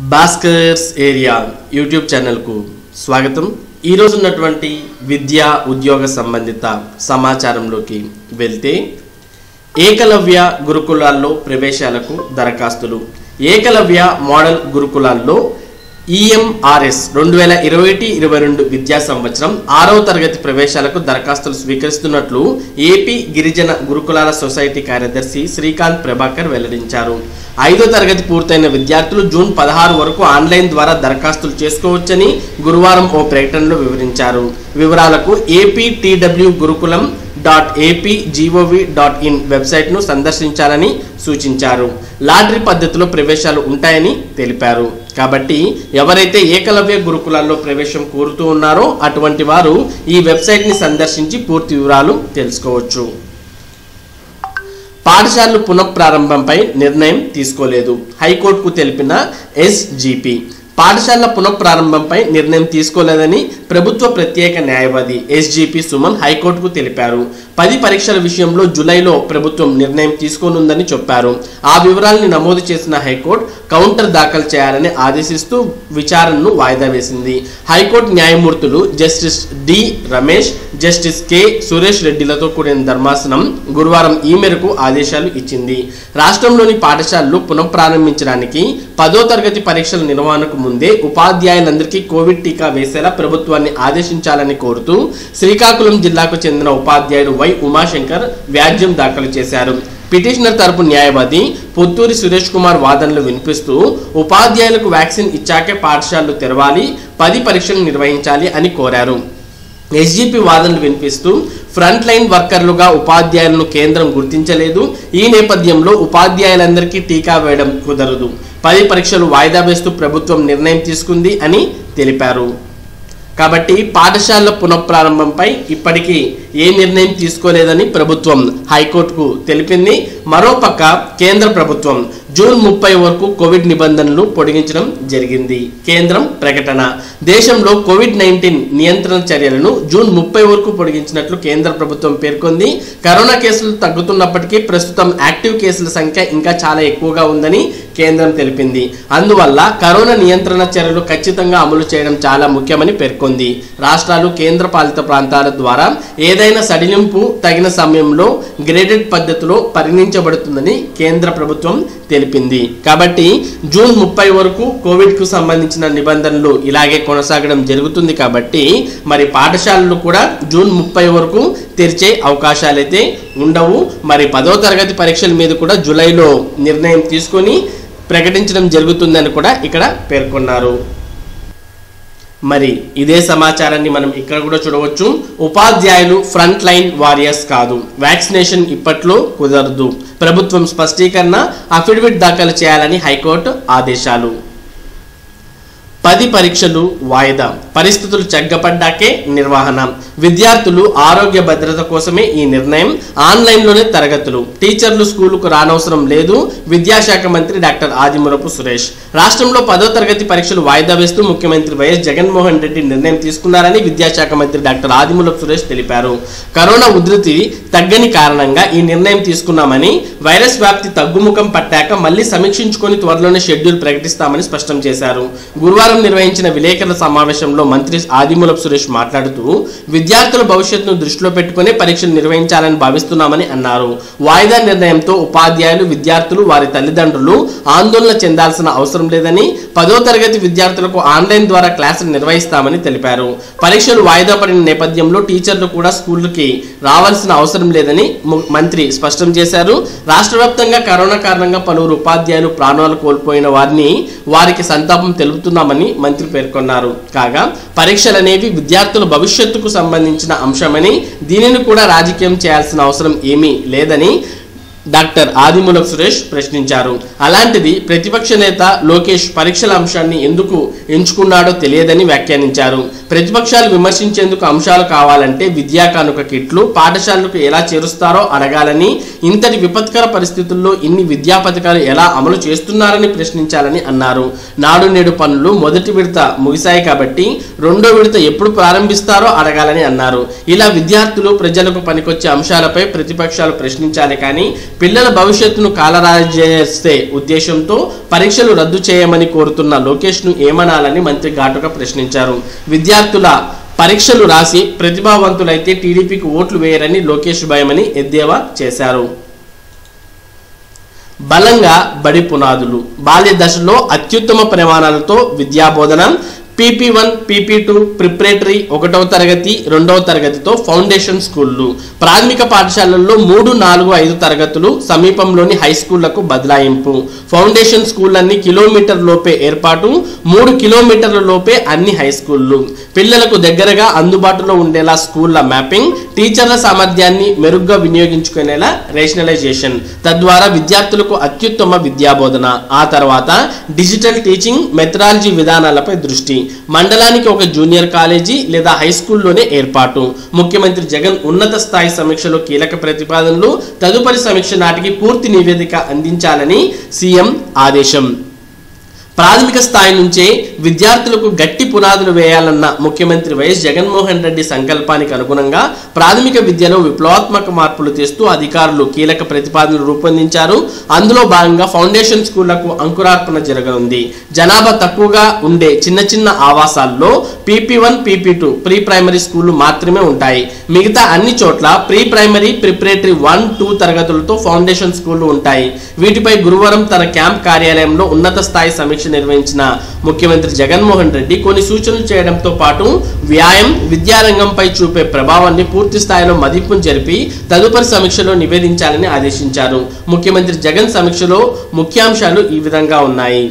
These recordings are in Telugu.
భాస్కర్స్ ఏరియా యూట్యూబ్ ఛానల్కు స్వాగతం ఈరోజు ఉన్నటువంటి విద్యా ఉద్యోగ సంబంధిత సమాచారంలోకి వెళ్తే ఏకలవ్య గురుకులాల్లో ప్రవేశాలకు దరఖాస్తులు ఏకలవ్య మోడల్ గురుకులాల్లో ఈఎంఆర్ఎస్ రెండు వేల ఇరవై ఒకటి ఇరవై రెండు విద్యా సంవత్సరం ఆరవ తరగతి ప్రవేశాలకు దరఖాస్తులు స్వీకరిస్తున్నట్లు ఏపీ గిరిజన గురుకులాల సొసైటీ కార్యదర్శి శ్రీకాంత్ ప్రభాకర్ వెల్లడించారు ఐదో తరగతి పూర్తయిన విద్యార్థులు జూన్ పదహారు వరకు ఆన్లైన్ ద్వారా దరఖాస్తులు చేసుకోవచ్చని గురువారం ఓ ప్రకటనలో వివరించారు వివరాలకు AP TW Gurukulam dot AP GOV dot in వెబ్సైట్ను సందర్శించాలని సూచించారు లాటరీ పద్ధతిలో ప్రవేశాలు ఉంటాయని తెలిపారు కాబట్టి ఎవరైతే ఏకలవ్య గురుకులాల్లో ప్రవేశం కోరుతూ ఉన్నారో అటువంటి వారు ఈ వెబ్సైట్ని సందర్శించి పూర్తి వివరాలు తెలుసుకోవచ్చు పాఠశాలలు పునఃప్రారంభంపై నిర్ణయం తీసుకోలేదు హైకోర్టుకు తెలిపిన ఎస్జిపి పాఠశాలల పునఃప్రారంభంపై నిర్ణయం తీసుకోలేదని ప్రభుత్వ ప్రత్యేక న్యాయవాది ఎస్జిపి సుమన్ హైకోర్టుకు తెలిపారు పది పరీక్షల విషయంలో జూలైలో ప్రభుత్వం నిర్ణయం తీసుకోనుందని చెప్పారు ఆ వివరాల్ని నమోదు చేసిన హైకోర్టు కౌంటర్ దాఖలు చేయాలని ఆదేశిస్తూ విచారణను వాయిదా వేసింది హైకోర్టు న్యాయమూర్తులు justice D Ramesh justice K Suresh రెడ్డిలతో కూడిన ధర్మాసనం గురువారం ఈ మేరకు ఆదేశాలు ఇచ్చింది రాష్ట్రంలోని పాఠశాలలు పునఃప్రారంభించడానికి పదో తరగతి పరీక్షల నిర్వహణకు ముందే ఉపాధ్యాయులందరికీ కోవిడ్ టీకా వేసేలా ప్రభుత్వాన్ని ఆదేశించాలని కోరుతూ శ్రీకాకుళం జిల్లాకు చెందిన ఉపాధ్యాయుడు వై ఉమాశంకర్ వ్యాజ్యం దాఖలు చేశారు పిటిషనర్ తరపు న్యాయవాది పుత్తూరి సురేష్ కుమార్ వాదనలు వినిపిస్తూ ఉపాధ్యాయులకు వ్యాక్సిన్ ఇచ్చాకే పాఠశాలలు తెరవాలి పది పరీక్షలు నిర్వహించాలి అని కోరారు ఎస్జిపి వాదనలు వినిపిస్తూ ఫ్రంట్ లైన్ వర్కర్లుగా ఉపాధ్యాయులను కేంద్రం గుర్తించలేదు ఈ నేపథ్యంలో ఉపాధ్యాయులందరికీ టీకా వేయడం కుదరదు పది పరీక్షలు వాయిదా వేస్తూ ప్రభుత్వం నిర్ణయం తీసుకుంది అని తెలిపారు కాబట్టి పాఠశాలల పునఃప్రారంభంపై ఇప్పటికీ ఏ నిర్ణయం తీసుకోలేదని ప్రభుత్వం హైకోర్టుకు తెలిపింది మరోపక్క కేంద్ర ప్రభుత్వం జూన్ ముప్పై వరకు కోవిడ్ నిబంధనలు పొడిగించడం జరిగింది కేంద్రం ప్రకటన దేశంలో కోవిడ్ నైన్టీన్ నియంత్రణ చర్యలను జూన్ ముప్పై వరకు పొడిగించినట్లు కేంద్ర ప్రభుత్వం పేర్కొంది కరోనా కేసులు తగ్గుతున్నప్పటికీ ప్రస్తుతం యాక్టివ్ కేసుల సంఖ్య ఇంకా చాలా ఎక్కువగా ఉందని కేంద్రం తెలిపింది అందువల్ల కరోనా నియంత్రణ చర్యలు ఖచ్చితంగా అమలు చేయడం చాలా ముఖ్యమని పేర్కొంది రాష్ట్రాలు కేంద్ర పాలిత ప్రాంతాల ద్వారా ఏదైనా సడిలింపు తగిన సమయంలో గ్రేడెడ్ పద్ధతిలో పరిగణించబడుతుందని కేంద్ర ప్రభుత్వం తెలిపింది కాబట్టి జూన్ ముప్పై వరకు కోవిడ్కు సంబంధించిన నిబంధనలు ఇలాగే కొనసాగడం జరుగుతుంది కాబట్టి మరి పాఠశాలలు కూడా జూన్ ముప్పై వరకు తెరిచే అవకాశాలైతే ఉండవు మరి పదో తరగతి పరీక్షల మీద కూడా జూలైలో నిర్ణయం తీసుకొని ప్రకటించడం జరుగుతుందని కూడా ఇక్కడ పేర్కొన్నారు మరి ఇదే సమాచారాన్ని మనం ఇక్కడ కూడా చూడవచ్చు ఉపాధ్యాయులు ఫ్రంట్ లైన్ వారియర్స్ కాదు వ్యాక్సినేషన్ ఇప్పట్లో కుదరదు ప్రభుత్వం స్పష్టీకరణ అఫిడవిట్ దాఖలు చేయాలని హైకోర్టు ఆదేశాలు పది పరీక్షలు వాయిదా పరిస్థితులు చక్కపడ్డాకే నిర్వహణ విద్యార్థులు ఆరోగ్య భద్రత కోసమే ఈ నిర్ణయం ఆన్లైన్లోనే తరగతులు టీచర్లు స్కూలుకు రానవసరం లేదు విద్యాశాఖ మంత్రి డాక్టర్ ఆదిమూలపు సురేష్ రాష్ట్రంలో పదో తరగతి పరీక్షలు వాయిదా వేస్తూ ముఖ్యమంత్రి వైఎస్ జగన్మోహన్ రెడ్డి నిర్ణయం తీసుకున్నారని విద్యాశాఖ మంత్రి డాక్టర్ ఆదిమూలపు సురేష్ తెలిపారు కరోనా ఉధృతి తగ్గని కారణంగా ఈ నిర్ణయం తీసుకున్నామని వైరస్ వ్యాప్తి తగ్గుముఖం పట్టాక మళ్ళీ సమీక్షించుకొని త్వరలోనే షెడ్యూల్ ప్రకటిస్తామని స్పష్టం చేశారు గురువారం నిర్వహించిన విలేకరుల సమావేశంలో మంత్రి ఆదిమూలపు సురేష్ మాట్లాడుతూ విద్యార్థుల భవిష్యత్తును దృష్టిలో పెట్టుకుని పరీక్షలు నిర్వహించాలని భావిస్తున్నామని అన్నారు వాయిదా నిర్ణయంతో ఉపాధ్యాయులు విద్యార్థులు వారి తల్లిదండ్రులు ఆందోళన చెందాల్సిన అవసరం లేదని పదో తరగతి విద్యార్థులకు ఆన్లైన్ ద్వారా క్లాసులు నిర్వహిస్తామని తెలిపారు పరీక్షలు వాయిదా పడిన నేపథ్యంలో టీచర్లు కూడా స్కూళ్ళకి రావాల్సిన అవసరం లేదని ము- మంత్రి స్పష్టం చేశారు రాష్ట్ర వ్యాప్తంగా కరోనా కారణంగా పలువురు ఉపాధ్యాయులు ప్రాణాలు కోల్పోయిన వారిని వారికి సంతాపం తెలుపుతున్నామని మంత్రి పేర్కొన్నారు కాగా పరీక్షలు అనేవి విద్యార్థుల భవిష్యత్తుకు సంబంధించిన అంశమని దీనిని కూడా రాజకీయం చేయాల్సిన అవసరం ఏమీ లేదని డాక్టర్ ఆదిమూలపు సురేష్ ప్రశ్నించారు అలాంటిది ప్రతిపక్ష నేత లోకేష్ పరీక్షల అంశాన్ని ఎందుకు ఎంచుకున్నాడో తెలియదని వ్యాఖ్యానించారు ప్రతిపక్షాలు విమర్శించేందుకు అంశాలు కావాలంటే విద్యా కానుక కిట్లు పాఠశాలలకు ఎలా చేరుస్తారో అడగాలని ఇంతటి విపత్కర పరిస్థితుల్లో ఇన్ని విద్యా పథకాలు ఎలా అమలు చేస్తున్నారని ప్రశ్నించాలని అన్నారు నాడు నేడు పనులు మొదటి విడత ముగిశాయి కాబట్టి రెండో విడత ఎప్పుడు ప్రారంభిస్తారో అడగాలని అన్నారు ఇలా విద్యార్థులు ప్రజలకు పనికొచ్చే అంశాలపై ప్రతిపక్షాలు ప్రశ్నించాలి కానీ పిల్లల భవిష్యత్తును కాలరాజేస్తే ఉద్దేశంతో పరీక్షలు రద్దు చేయమని కోరుతున్న లోకేష్ను ఏమనాలని మంత్రి ఘాటుగా ప్రశ్నించారు విద్యార్థుల పరీక్షలు రాసి ప్రతిభావంతులైతే టీడీపీకి ఓట్లు వేయరని లోకేష్ భయమని ఎద్దేవా చేశారు బలంగా బడి పునాదులు బాల్య దశలో అత్యుత్తమ ప్రమాణాలతో విద్యాబోధన PP one PP two preparatory ఒకటవ తరగతి రెండవ తరగతితో ఫౌండేషన్ స్కూళ్ళు ప్రాథమిక పాఠశాలల్లో మూడు నాలుగు ఐదు తరగతులు సమీపంలోని హై స్కూళ్లకు బదలాయింపు ఫౌండేషన్ స్కూళ్ళన్నీ కిలోమీటర్ లోపే ఏర్పాటు మూడు కిలోమీటర్ల లోపే అన్ని హై స్కూళ్ళు పిల్లలకు దగ్గరగా అందుబాటులో ఉండేలా స్కూళ్ల మ్యాపింగ్ టీచర్ల సామర్థ్యాన్ని మెరుగ్గా వినియోగించుకునేలా రేషనలైజేషన్ తద్వారా విద్యార్థులకు అత్యుత్తమ విద్యాబోధన ఆ తర్వాత డిజిటల్ టీచింగ్ మెథడాలజీ విధానాలపై దృష్టి మండలానికి ఒక జూనియర్ కాలేజీ లేదా హై స్కూల్లోనే ఏర్పాటు ముఖ్యమంత్రి జగన్ ఉన్నత స్థాయి సమీక్షలో కీలక ప్రతిపాదనలు తదుపరి సమీక్ష నాటికి పూర్తి నివేదిక అందించాలని సీఎం ఆదేశం ప్రాథమిక స్థాయి నుంచే విద్యార్థులకు గట్టి పునాదులు వేయాలన్న ముఖ్యమంత్రి వైఎస్ జగన్మోహన్ రెడ్డి సంకల్పానికి అనుగుణంగా ప్రాథమిక విద్యలో విప్లవాత్మక మార్పులు తెస్తూ అధికారులు కీలక ప్రతిపాదనలు రూపొందించారు అందులో భాగంగా ఫౌండేషన్ స్కూళ్లకు అంకురార్పణ జరగనుంది జనాభా తక్కువగా ఉండే చిన్న చిన్న ఆవాసాల్లో PP one PP two pre primary స్కూళ్లు మాత్రమే ఉంటాయి మిగతా అన్ని చోట్ల pre primary preparatory one two తరగతులతో ఫౌండేషన్ స్కూళ్లు ఉంటాయి వీటిపై గురువారం తన క్యాంప్ కార్యాలయంలో ఉన్నత స్థాయి సమీక్ష నిర్వహించిన ముఖ్యమంత్రి జగన్మోహన్ రెడ్డి కొన్ని సూచనలు చేయడంతో పాటు వ్యాయం విద్యారంగంపై చూపే ప్రభావాన్ని పూర్తి స్థాయిలో మదింపును జరిపి తదుపరి సమీక్షలో నివేదించాలని ఆదేశించారు ముఖ్యమంత్రి జగన్ సమీక్షలో ముఖ్యాంశాలు ఈ విధంగా ఉన్నాయి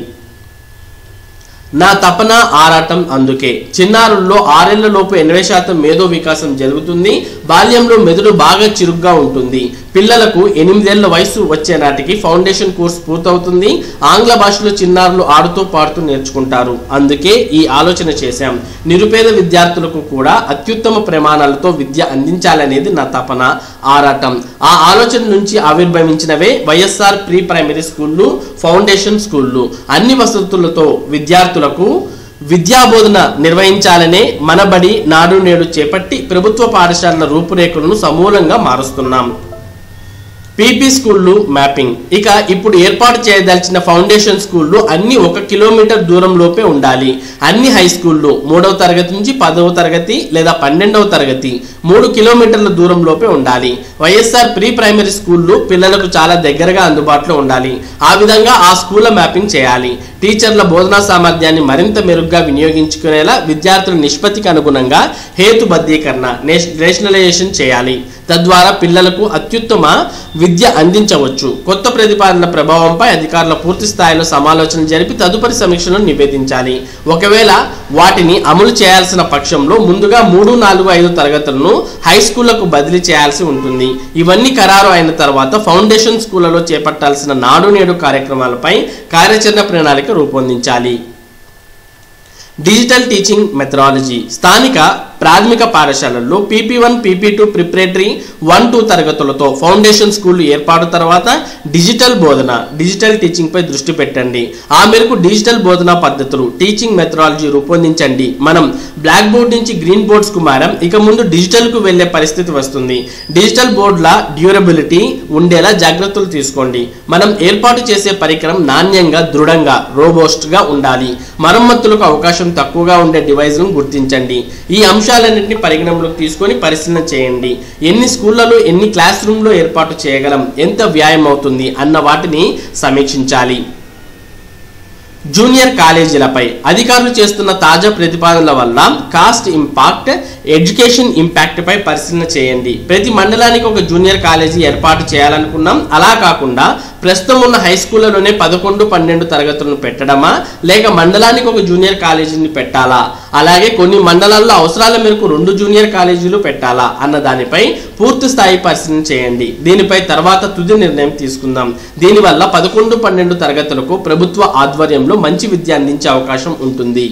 నా తపన ఆరాటం అందుకే చిన్నారుల్లో ఆరేళ్ల లోపు ఎనభై శాతం మేధో వికాసం జరుగుతుంది బాల్యంలో మెదడు బాగా చురుగ్గా ఉంటుంది పిల్లలకు ఎనిమిదేళ్ల వయసు వచ్చే నాటికి ఫౌండేషన్ కోర్స్ పూర్తవుతుంది ఆంగ్ల భాషలో చిన్నారులు ఆడుతూ పాడుతూ నేర్చుకుంటారు అందుకే ఈ ఆలోచన చేశాం నిరుపేద విద్యార్థులకు కూడా అత్యుత్తమ ప్రమాణాలతో విద్య అందించాలనేది నా తపన ఆరాటం ఆ ఆలోచన నుంచి ఆవిర్భవించినవే వైఎస్ఆర్ ప్రీ ప్రైమరీ స్కూళ్ళు ఫౌండేషన్ స్కూళ్ళు అన్ని వసతులతో విద్యార్థులకు విద్యాబోధన నిర్వహించాలనే మనబడి నాడు నేడు చేపట్టి ప్రభుత్వ పాఠశాలల రూపురేఖలను సమూలంగా మారుస్తున్నాం పీపీ స్కూళ్ళు మ్యాపింగ్ ఇక ఇప్పుడు ఏర్పాటు చేయదలిచిన ఫౌండేషన్ స్కూళ్ళు అన్ని ఒక కిలోమీటర్ దూరంలోపే ఉండాలి అన్ని హై స్కూళ్ళు మూడవ తరగతి నుంచి పదవ తరగతి లేదా పన్నెండవ తరగతి మూడు కిలోమీటర్ల దూరంలోపే ఉండాలి వైఎస్ఆర్ ప్రీ ప్రైమరీ స్కూళ్ళు పిల్లలకు చాలా దగ్గరగా అందుబాటులో ఉండాలి ఆ విధంగా ఆ స్కూళ్ళ మ్యాపింగ్ చేయాలి టీచర్ల బోధనా సామర్థ్యాన్ని మరింత మెరుగ్గా వినియోగించుకునేలా విద్యార్థుల నిష్పత్తికి అనుగుణంగా హేతుబద్ధీకరణ నేష్- రేషనలైజేషన్ చేయాలి తద్వారా పిల్లలకు అత్యుత్తమ విద్య అందించవచ్చు కొత్త ప్రతిపాదనల ప్రభావంపై అధికారుల పూర్తి స్థాయిలో సమాలోచన జరిపి తదుపరి సమీక్షలను నివేదించాలి ఒకవేళ వాటిని అమలు చేయాల్సిన పక్షంలో ముందుగా మూడు నాలుగు ఐదు తరగతులను హై స్కూళ్లకు బదిలీ చేయాల్సి ఉంటుంది ఇవన్నీ ఖరారు అయిన తర్వాత ఫౌండేషన్ స్కూళ్లలో చేపట్టాల్సిన నాడు నేడు కార్యక్రమాలపై కార్యాచరణ ప్రణాళిక రూపొందించాలి డిజిటల్ టీచింగ్ మెథడాలజీ స్థానిక ప్రాథమిక పాఠశాలల్లో PP one PP two preparatory one two తరగతులతో ఫౌండేషన్ స్కూల్ ఏర్పాటు తర్వాత డిజిటల్ బోధన డిజిటల్ టీచింగ్ పై దృష్టి పెట్టండి ఆ మేరకు డిజిటల్ బోధనా పద్ధతులు టీచింగ్ మెథడాలజీ రూపొందించండి మనం బ్లాక్ బోర్డ్ నుంచి గ్రీన్ బోర్డ్స్ కు మారాం ఇక ముందు డిజిటల్ కు వెళ్లే పరిస్థితి వస్తుంది డిజిటల్ బోర్డుల డ్యూరబిలిటీ ఉండేలా జాగ్రత్తలు తీసుకోండి మనం ఏర్పాటు చేసే పరికరం నాణ్యంగా దృఢంగా రోబోస్ట్ గా ఉండాలి మరమ్మతులకు అవకాశం తక్కువగా ఉండే డివైజ్ను గుర్తించండి ఈ అంశాలన్నింటినీ పరిగణనలోకి తీసుకొని పరిశీలన చేయండి ఎన్ని స్కూళ్లలో ఎన్ని క్లాస్ రూమ్లో ఏర్పాటు చేయగలం ఎంత వ్యాయామం అవుతుంది అన్న వాటిని సమీక్షించాలి జూనియర్ కాలేజీలపై అధికారులు చేస్తున్న తాజా ప్రతిపాదనల వల్ల కాస్ట్ ఇంపాక్ట్ ఎడ్యుకేషన్ ఇంపాక్ట్ పై పరిశీలన చేయండి ప్రతి మండలానికి ఒక జూనియర్ కాలేజీ ఏర్పాటు చేయాలనుకున్నాం అలా కాకుండా ప్రస్తుతం ఉన్న హై స్కూళ్ళలోనే పదకొండు పన్నెండు తరగతులను పెట్టడమా లేక మండలానికి ఒక జూనియర్ కాలేజీని పెట్టాలా అలాగే కొన్ని మండలాల్లో అవసరాల మేరకు రెండు జూనియర్ కాలేజీలు పెట్టాలా అన్న దానిపై పూర్తి స్థాయి పరిశీలన చేయండి దీనిపై తర్వాత తుది నిర్ణయం తీసుకుందాం దీనివల్ల పదకొండు పన్నెండు తరగతులకు ప్రభుత్వ ఆధ్వర్యంలో మంచి విద్య అందించే అవకాశం ఉంటుంది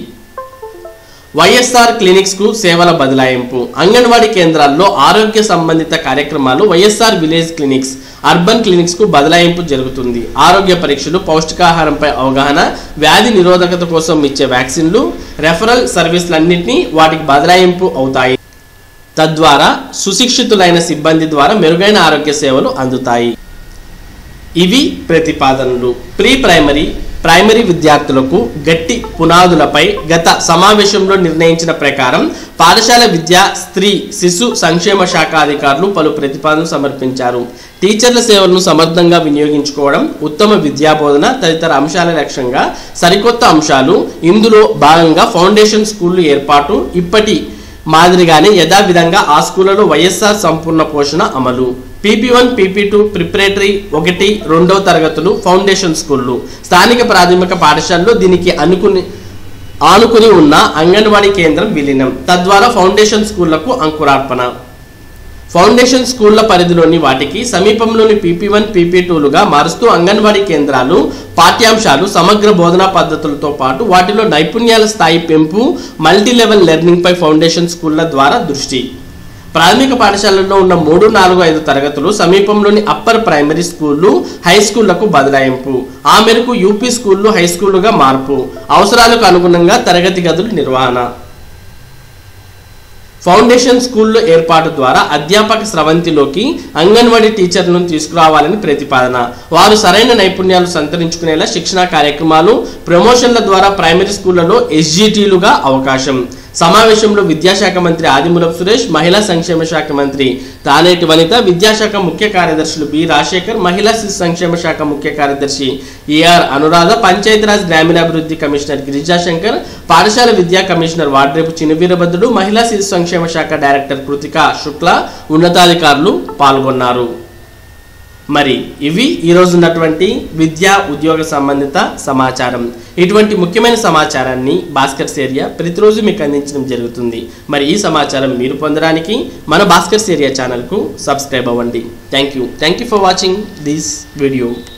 వైఎస్ఆర్ క్లినిక్స్ కు సేవల బదలాయింపు అంగన్వాడీ కేంద్రాల్లో ఆరోగ్య సంబంధిత కార్యక్రమాలు YSR village clinics urban clinics కు బదలాయింపు జరుగుతుంది ఆరోగ్య పరీక్షలు పౌష్టికాహారంపై అవగాహన వ్యాధి నిరోధకత కోసం ఇచ్చే వ్యాక్సిన్లు రెఫరల్ సర్వీసులన్నింటినీ వాటికి బదలాయింపు అవుతాయి తద్వారా సుశిక్షితులైన సిబ్బంది ద్వారా మెరుగైన ఆరోగ్య సేవలు అందుతాయి ఇవి ప్రతిపాదనలు ప్రీ ప్రైమరీ ప్రైమరీ విద్యార్థులకు గట్టి పునాదులపై గత సమావేశంలో నిర్ణయించిన ప్రకారం పాఠశాల విద్యా స్త్రీ శిశు సంక్షేమ శాఖ అధికారులు పలు ప్రతిపాదనలు సమర్పించారు టీచర్ల సేవలను సమర్థంగా వినియోగించుకోవడం ఉత్తమ విద్యాబోధన తదితర అంశాల లక్ష్యంగా సరికొత్త అంశాలు ఇందులో భాగంగా ఫౌండేషన్ స్కూళ్లు ఏర్పాటు ఇప్పటి మాదిరిగానే యథావిధంగా ఆ స్కూళ్లలో వైఎస్ఆర్ సంపూర్ణ పోషణ అమలు PP one PP two preparatory ఒకటి రెండవ తరగతులు ఫౌండేషన్ స్కూళ్ళు స్థానిక ప్రాథమిక పాఠశాలలో దీనికి అనుకుని ఆనుకుని ఉన్న అంగన్వాడీ కేంద్రం విలీనం తద్వారా ఫౌండేషన్ స్కూళ్లకు అంకురార్పణ ఫౌండేషన్ స్కూళ్ల పరిధిలోని వాటికి సమీపంలోని పీపీ వన్ పీపీ టూలుగా మారుస్తూ అంగన్వాడీ కేంద్రాలు పాఠ్యాంశాలు సమగ్ర బోధనా పద్ధతులతో పాటు వాటిలో నైపుణ్యాల స్థాయి పెంపు మల్టీ లెవెల్ లెర్నింగ్ పై ఫౌండేషన్ స్కూళ్ల ద్వారా దృష్టి ప్రాథమిక పాఠశాలల్లో ఉన్న మూడు నాలుగు ఐదు తరగతులు సమీపంలోని అప్పర్ ప్రైమరీ స్కూళ్ళు హై స్కూళ్లకు బదలాయింపు ఆ మేరకు యూపీ స్కూళ్ళు హై స్కూళ్లుగా మార్పు అవసరాలకు అనుగుణంగా తరగతి గదుల నిర్వహణ ఫౌండేషన్ స్కూల్లో ఏర్పాటు ద్వారా అధ్యాపక స్రవంతిలోకి అంగన్వాడీ టీచర్లను తీసుకురావాలని ప్రతిపాదన వారు సరైన నైపుణ్యాలు సంతరించుకునేలా శిక్షణా కార్యక్రమాలు ప్రమోషన్ల ద్వారా ప్రైమరీ స్కూళ్లలో ఎస్జిటీలుగా అవకాశం సమావేశంలో విద్యాశాఖ మంత్రి ఆదిమూలపు సురేష్ మహిళా సంక్షేమ శాఖ మంత్రి తానేటి వనిత విద్యాశాఖ ముఖ్య కార్యదర్శులు బి రాజశేఖర్ మహిళా శిశు సంక్షేమ శాఖ ముఖ్య కార్యదర్శి ఏఆర్ అనురాధ పంచాయతీరాజ్ గ్రామీణాభివృద్ధి కమిషనర్ గిరిజాశంకర్ పాఠశాల విద్యా కమిషనర్ వాడ్రేపు చినవీరభద్రుడు మహిళా శిశు సంక్షేమ శాఖ డైరెక్టర్ కృతిక శుక్ల ఉన్నతాధికారులు పాల్గొన్నారు మరి ఇవి ఈరోజు ఉన్నటువంటి విద్యా ఉద్యోగ సంబంధిత సమాచారం ఇటువంటి ముఖ్యమైన సమాచారాన్ని భాస్కర్స్ ఏరియా ప్రతిరోజు మీకు అందించడం జరుగుతుంది మరి ఈ సమాచారం మీరు పొందడానికి మన భాస్కర్స్ ఏరియా ఛానల్కు సబ్స్క్రైబ్ అవ్వండి thank you thank you for watching this video